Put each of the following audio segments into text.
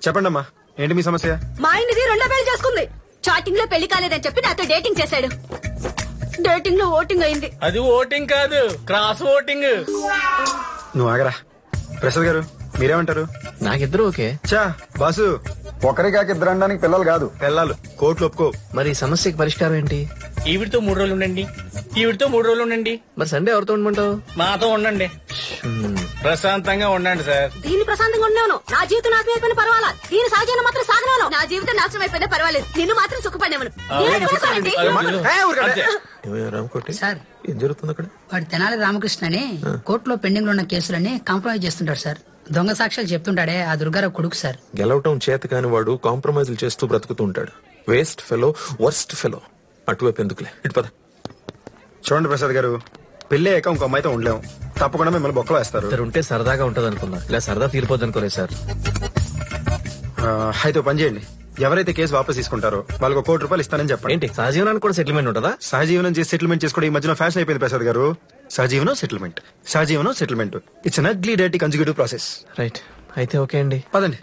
చెప్పండి అమ్మా ఏంటి మీ సమస్య మా ఆయనది రెండో పెళ్లి చేసుకుంది చాటింగ్ లో పెళ్లి కాలేదని చెప్పి నాతో డేటింగ్ చేశాడు డేటింగ్ లో ఓటింగ్ అయింది అది ఓటింగ్ కాదు క్రాస్ ఓటింగ్ నువ్వు ఆగరా ప్రసాద్ గారు మీరేమంటారు నాకిద్దరు ఓకే చా బాసు ఒకరికాక ఇద్దరు అనడానికి పిల్లలు కాదు పెళ్ళాలు కోట్లు ఒప్పుకో మరి ఈ సమస్యకి పరిష్కారం ఏంటి ఈవిడితో మూడు రోజులు ఉండండి ఈవిడితో మూడు రోజులు ఉండండి మరి సండే ఎవరితో ఉండమంటావు మాతో ఉండండి ప్రశాంతంగా ఉండండి సార్ దీని ప్రశాంతంగా ఉన్నాను నా జీవితం నాశనం అయిపోయినా పర్వాలా దీని సహజాన్ని మాత్రం సాగనాను నా జీవితం నాశనం అయిపోయినా పర్వాలేదు నిన్ను మాత్రం సుఖపడేమను ఏ, ఊరుకోండి. అంతే. రామకోటి సార్ ఏం జరుగుతుంది అక్కడ వాడు తెనాలి రామకృష్ణ అని కోర్టులో పెండింగ్ లో ఉన్న కేసులని కాంప్రమైజ్ చేస్తుంటాడు సార్ దొంగ సాక్ష్యాలు చెప్తుంటాడే ఆ దుర్గారావు కొడుకు సార్ గెలవటం చేత కాని వాడు కాంప్రమైజ్లు చేస్తూ బ్రతుకుతూ ఉంటాడు వేస్ట్ ఫెలో వర్స్ట్ ఫెలో అటువైపు ఎందుకులే ఇటు పద చూడండి ప్రసాద్ గారు పెళ్లి అయ్యాక ఇంకో అమ్మాయితో ఉండలేము తప్పకుండా మిమ్మల్ని బొక్కలో వేస్తారు ఇద్దరు ఉంటే సరదాగా ఉంటది అనుకున్నా ఇలా సరదా తీరిపోద్ది అనుకోలేదు సార్ ఆ, అయితే ఓ పని చేయండి ఎవరైతే కేసు వాపస్ తీసుకుంటారో వాళ్ళకి ఒక కోటి రూపాయలు ఇస్తానని చెప్పండి ఏంటి సహజీవనానికి కూడా సెటిల్మెంట్ ఉంటుందా సహజీవనం చేసి సెటిల్మెంట్ చేసుకోవడం ఈ మధ్యన ఫ్యాషన్ అయిపోయింది ప్రసాద్ గారు సహజీవనం సెటిల్మెంట్ సహజీవనం సెటిల్మెంట్ ఇట్స్ అన్ అగ్లీ డైటీ కన్సిక్యూటివ్ ప్రాసెస్ రైట్ అయితే ఓకే అండి పదండి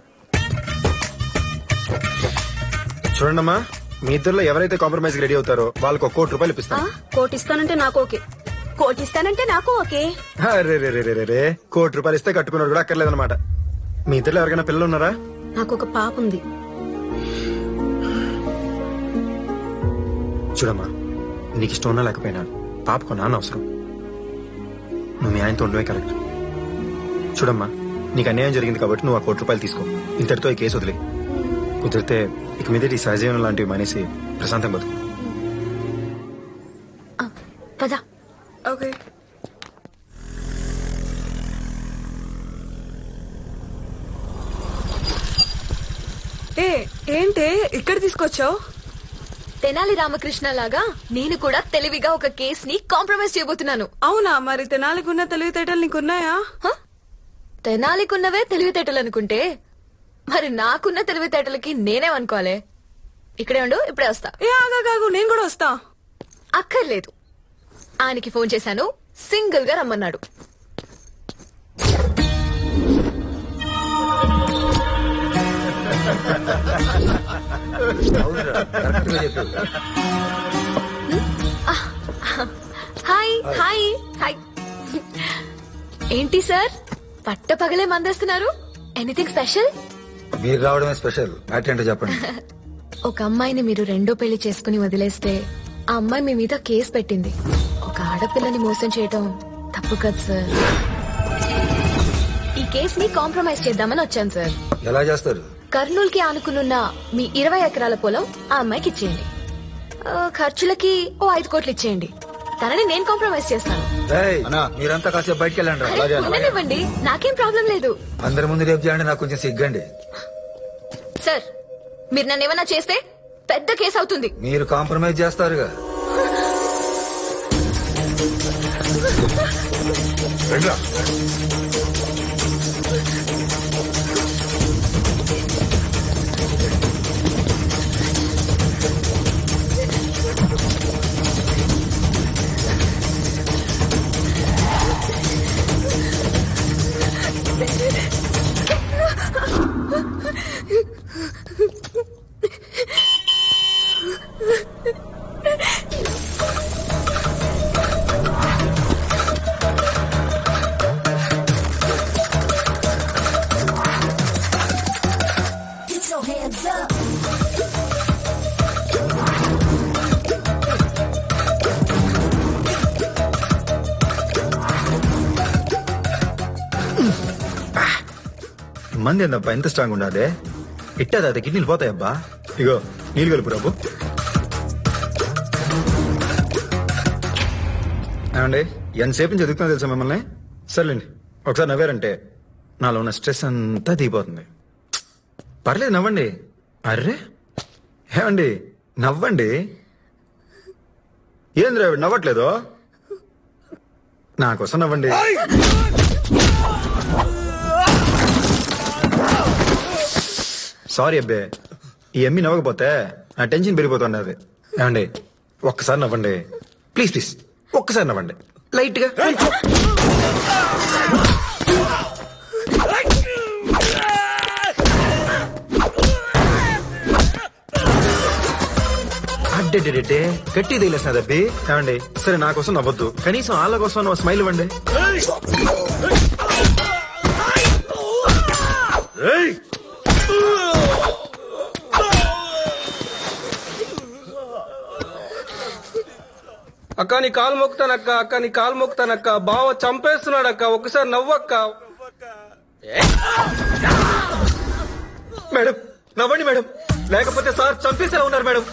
చూడండమ్మా మీ ఇద్దరులో ఎవరైతే కాంప్రమైజ్ రెడీ అవుతారో వాళ్ళకి ఒక కోటి రూపాయలు ఇప్పిస్తాను కోటి ఇస్తానంటే నాకు ఓకే కోటి ఇస్తానంటే నాకు ఓకే అరే రే రే రే రే రే కోటి రూపాయలు ఇస్తే కట్టుకున్నాడు కూడా అక్కర్లేదన్నమాట మీ ఇద్దరు ఎవరికైనా పిల్లలు ఉన్నారా నాకు ఒక పాప ఉంది చూడమ్మా నీకు ఇష్టం ఉన్నా లేకపోయినా పాపకు నాన్న అవసరం నువ్వు మీ ఆయనతో ఉండవే కరెక్ట్ చూడమ్మా నీకు అన్యాయం జరిగింది కాబట్టి నువ్వు ఆ కోటి రూపాయలు తీసుకో ఇంతటితో ఈ కేసు వదిలే కుదిరితే ఇక మీద ఈ సహజీవనం లాంటివి మానేసి ప్రశాంతం బతుకు పదా ఓకే ఏ ఏంటే ఇక్కడ తీసుకొచ్చావు తెనాలి రామకృష్ణ లాగా నేను కూడా తెలివిగా ఒక కేస్ ని కాంప్రమైజ్ చేయబోతున్నాను అవునా మరి తెనాలికున్న తెలివితేటలు నీకున్నాయా హ? తెనాలికున్నవే తెలివితేటలు అనుకుంటే మరి నాకున్న తెలివితేటలకి నేనేమనుకోవాలి ఇక్కడే ఉండు ఇప్పుడే వస్తా ఏ ఆగా కాగు నేను కూడా వస్తా అక్కర్లేదు ఆయనకి ఫోన్ చేశాను సింగిల్ గా రమ్మన్నాడు హాయ్ హాయ్ హాయ్ ఏంటి సార్ పట్ట పగలే మందేస్తున్నారు ఎనీథింగ్ స్పెషల్ మీరు రావడమే స్పెషల్ ఏంటో చెప్పండి ఒక అమ్మాయిని మీరు రెండో పెళ్లి చేసుకుని వదిలేస్తే ఆ అమ్మాయి మీ మీద కేసు పెట్టింది ఒక ఆడపిల్లని మోసం చేయటం తప్పు కదా సార్ ఈ కేస్ ని కాంప్రమైజ్ చేద్దామని వచ్చాను సార్ ఎలా చేస్తారు కర్నూలు కి ఆనుకునున్న మీ ఇరవై ఎకరాల పొలం ఆ అమ్మాయికి ఇచ్చేయండి ఆ, ఖర్చులకి ఓ ఐదు కోట్లు ఇచ్చేయండి తనని నేను కాంప్రమైజ్ చేస్తాను ఏయ్, మీరంతా కాసేపు బయటకు వెళ్ళండి అరే, ఉండనివ్వండి నాకేం ప్రాబ్లం లేదు అందరి ముందు రేపు చేయండి నాకు కొంచెం సిగ్గండి సార్ మీరు నన్ను ఏమన్నా చేస్తే పెద్ద కేసు అవుతుంది మీరు కాంప్రమైజ్ చేస్తారుగా రండిరా. మంది ఏందబ్బా ఎంత స్ట్రాంగ్ ఉండాదే ఇట్టదా అది కిడ్నీలు పోతాయబ్బా ఇగో నీళ్ళు కలుపు రాబు ఏమండి ఎంతసేపు నుంచి చదువుతున్నా తెలుసా మిమ్మల్ని సర్లేండి ఒకసారి నవ్వారంటే నాలో ఉన్న స్ట్రెస్ అంతా దిగిపోతుంది పర్లేదు నవ్వండి అర్రే ఏమండి నవ్వండి ఏంద్ర నవ్వట్లేదు నా కోసం నవ్వండి సారీ అబ్బే ఈ ఎమ్మి నవ్వకపోతే నా టెన్షన్ పెరిగిపోతుంది అది ఏమండి ఒక్కసారి నవ్వండి ప్లీజ్ ప్లీజ్ ఒక్కసారి నవ్వండి లైట్ గా అడ్డే గట్టి తగిలేసిన దబ్బి ఏమండి సరే నా కోసం నవ్వద్దు కనీసం వాళ్ళ కోసం నువ్వు స్మైల్ ఇవ్వండి అక్క నీ కాలు మొక్కుతానక్క అక్క నీ కాలు మొక్కుతానక్క బావ చంపేస్తున్నాడు అక్క ఒకసారి నవ్వక్క మేడం నవ్వండి మేడం లేకపోతే సార్ చంపేసేలా ఉన్నారు మేడం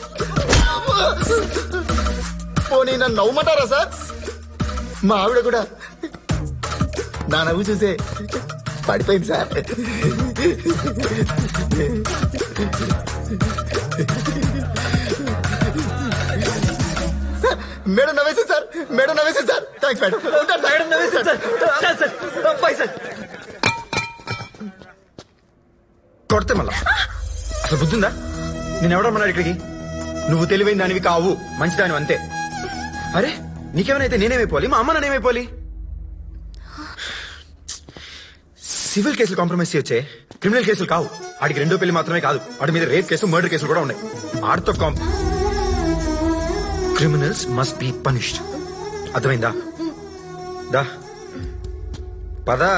పోనీ నన్ను నవ్వమంటారా సార్ మా ఆవిడ కూడా నా నవ్వు చూసే పడిపోయింది సార్ సార్, మేడం నవ్వేసింది సార్ మేడం నవ్వేసింది సార్ థ్యాంక్స్ మేడం ఉంటాను సార్. మేడం నవ్వేశారు sir sir sir bye sir కొడితే మళ్ళా అసలు బుద్ధిందా నేను ఎవడమ్మన్నాడు ఇక్కడికి నువ్వు తెలివైన దానివి కావు మంచి దానివి అంతే అరే నీకేమైనా నేనేమైపోవాలి మా అమ్మ నేనేమైపోవాలి సివిల్ కేసులు కాంప్రమైజ్ చేయొచ్చే క్రిమినల్ కేసులు కావు ఆడికి రెండో పెళ్లి మాత్రమే కాదు వాడి మీద రేప్ కేసు మర్డర్ కేసులు కూడా ఉన్నాయి ఆడితో కాంప్ క్రిమినల్స్ మస్ట్ బి పనిష్డ్ అర్థమైందా దా పదా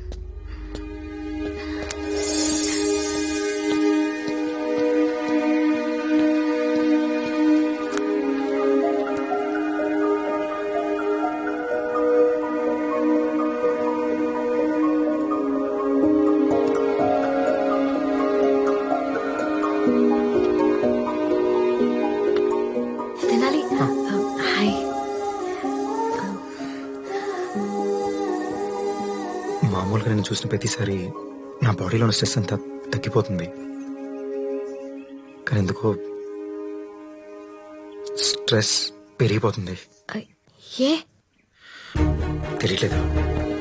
తినాలి హాయ్ మామూలుగా నేను చూసిన ప్రతిసారి నా బాడీలో ఉన్న స్ట్రెస్ అంతా తగ్గిపోతుంది కానీ ఎందుకో స్ట్రెస్ పెరిగిపోతుంది ఏ తెలియట్లేదు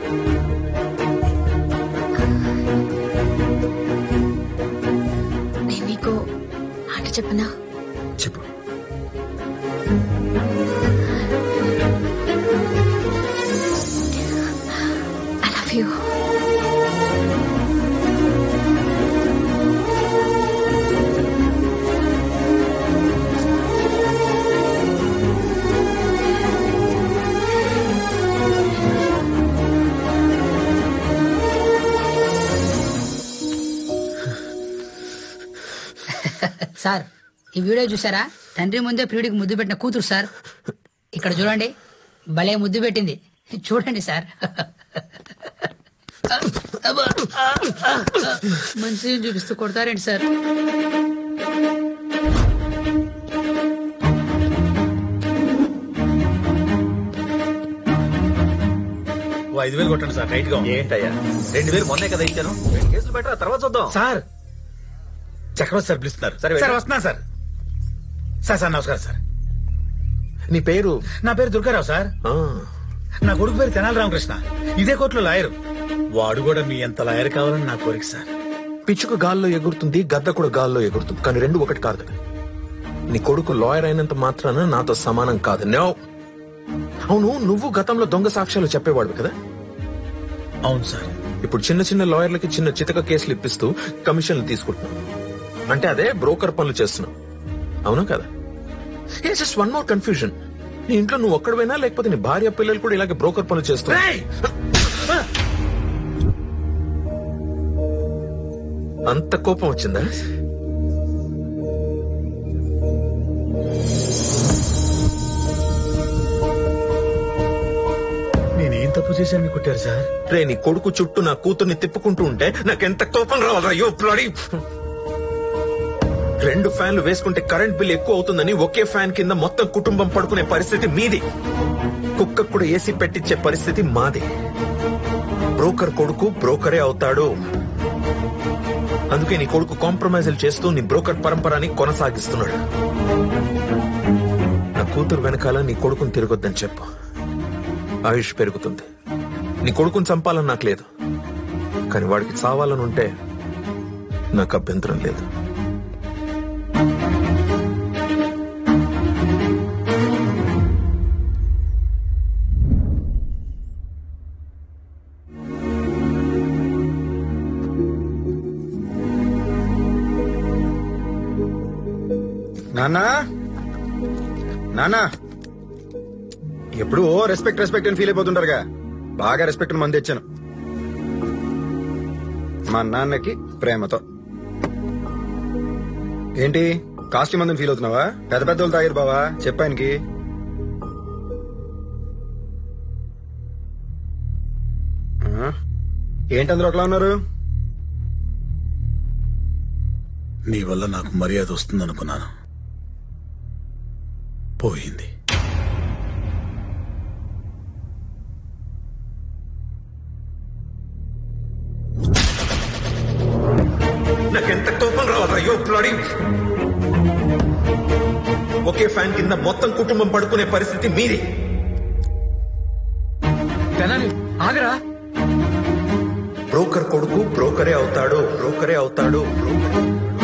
నేను నీకు మాట చెప్పనా చెప్పు ఐ లవ్ యూ సార్ ఈ వీడియో చూసారా తండ్రి ముందే ప్రియుడికి ముద్దు పెట్టిన కూతురు సార్ ఇక్కడ చూడండి భలే ముద్దు పెట్టింది చూడండి సార్ మంచి చూపిస్తూ కొడతారేంటి సార్ ఓ ఐదు వేలు కొట్టండి సార్ టైట్ గా ఉంది. ఏంటయ్యా రెండు వేలు మొన్నే కదా ఇచ్చాను రెండు కేసులు బెటర్ తర్వాత చూద్దాం సార్ చక్రవర్తి సార్ పిలుస్తున్నారు సరే, వెళ్ళు. సార్ వస్తున్నా సార్ సార్ సార్ నమస్కారం సార్ నీ పేరు నా పేరు దుర్గారావు సార్ ఆ, నా కొడుకు పేరు తెనాలి రామకృష్ణ ఇదే కోర్టులో లాయరు వాడు కూడా మీ ఎంత లాయర్ కావాలని నా కోరిక సార్ పిచ్చుక గాల్లో ఎగురుతుంది గద్ద కూడా గాల్లో ఎగురుతుంది కానీ రెండు ఒకటి కాదు నీ కొడుకు లాయర్ అయినంత మాత్రాన నాతో సమానం కాదు నో అవును నువ్వు గతంలో దొంగ సాక్ష్యాలు చెప్పేవాడు కదా అవును సార్ ఇప్పుడు చిన్న చిన్న లాయర్లకి చిన్న చితక కేసులు ఇప్పిస్తూ కమిషన్లు తీసుకుంటున్నావు అంటే అదే బ్రోకర్ పనులు చేస్తున్నావు అవునా కదా ఏ జస్ట్ వన్ మోర్ కన్ఫ్యూజన్ నీ ఇంట్లో నువ్వు ఒక్కడవేనా లేకపోతే నీ భార్య పిల్లలు కూడా ఇలాగే బ్రోకర్ పనులు చేస్తున్నారు రేయ్! అంత కోపం వచ్చిందా నేనేం తప్పు చేశాను మీకు కొట్టారు సార్ రే నీ కొడుకు చుట్టూ నా కూతుర్ని తిప్పుకుంటూ ఉంటే నాకెంత కోపం రావాలా అయ్యో bloody. రెండు ఫ్యాన్లు వేసుకుంటే కరెంట్ బిల్ ఎక్కువ అవుతుందని ఒకే ఫ్యాన్ కింద మొత్తం కుటుంబం పడుకునే పరిస్థితి మీది కుక్కకు కూడా ఏసీ పెట్టించే పరిస్థితి మాది బ్రోకర్ కొడుకు బ్రోకరే అవుతాడు అందుకే నీ కొడుకు కాంప్రమైజులు చేస్తూ నీ బ్రోకర్ పరంపరని కొనసాగిస్తున్నాడు నా కూతురు వెనకాల నీ కొడుకుని తిరగొద్దని చెప్పు ఆయుష్ పెరుగుతుంది నీ కొడుకుని చంపాలని నాకు లేదు కానీ వాడికి చావాలని ఉంటే నాకు అభ్యంతరం లేదు నాన్నా నానా ఎప్పుడు ఓ రెస్పెక్ట్ రెస్పెక్ట్ అని ఫీల్ అయిపోతుంటారుగా బాగా రెస్పెక్ట్ మంది తెచ్చాను మా నాన్నకి ప్రేమతో ఏంటి కాస్ట్యూమ్ మందని ఫీల్ అవుతున్నావా పెద్ద పెద్ద వాళ్ళు తాగారు బావా చెప్పానికి ఆ? ఏంటందరూ ఒకలా ఉన్నారు నీ వల్ల నాకు మర్యాద వస్తుందనుకున్నాను పోయింది నాకెంత కోపం రావాలి అయ్యో బ్లడీ ఒకే ఫ్యాన్ కింద మొత్తం కుటుంబం పడుకునే పరిస్థితి మీది తెనాలి ఆగరా బ్రోకర్ కొడుకు బ్రోకరే అవుతాడు బ్రోకరే అవుతాడు బ్రోకరే అవుతాడు.